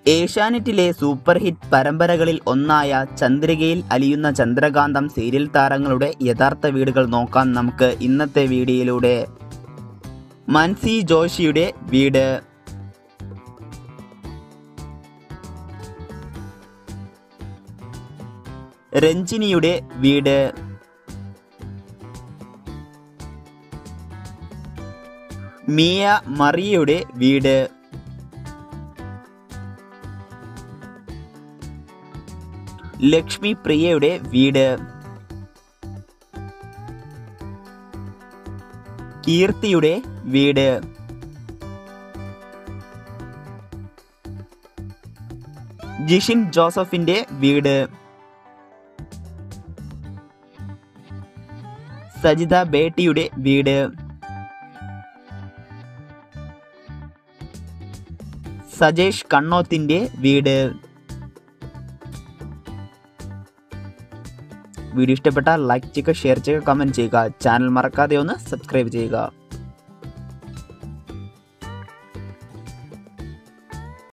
ഏഷ്യാനെറ്റിലെ super hit പരമ്പരകളിൽ ഒന്നായ ചന്ദ്രികയിൽ അലിയുന്ന ചന്ദ്രകാന്തം serial താരങ്ങളുടെ യഥാർത്ഥ വീടുകൾ നോക്കാം നമുക്ക് ഇന്നത്തെ വീഡിയോയിലൂടെ മൻസി ജോഷിയുടെ വീട് രഞ്ജിനിയുടെ വീട് മിയ മറിയയുടെ വീട് ലക്ഷ്മി പ്രിയയുടെ വീട് കീർത്തിയുടെ വീട് ജിഷിൻ ജോസഫിന്റെ വീട് സജിത ബേട്ടിയുടെ വീട് സജേഷ് കണ്ണോത്തിന്റെ വീട് വീഡിയോ ഇഷ്ടപ്പെട്ടാൽ ലൈക്ക് ചെയ്യുക ഷെയർ ചെയ്യുക കമൻറ്റ് ചെയ്യുക ചാനൽ മറക്കാതെ ഒന്ന് സബ്സ്ക്രൈബ് ചെയ്യുക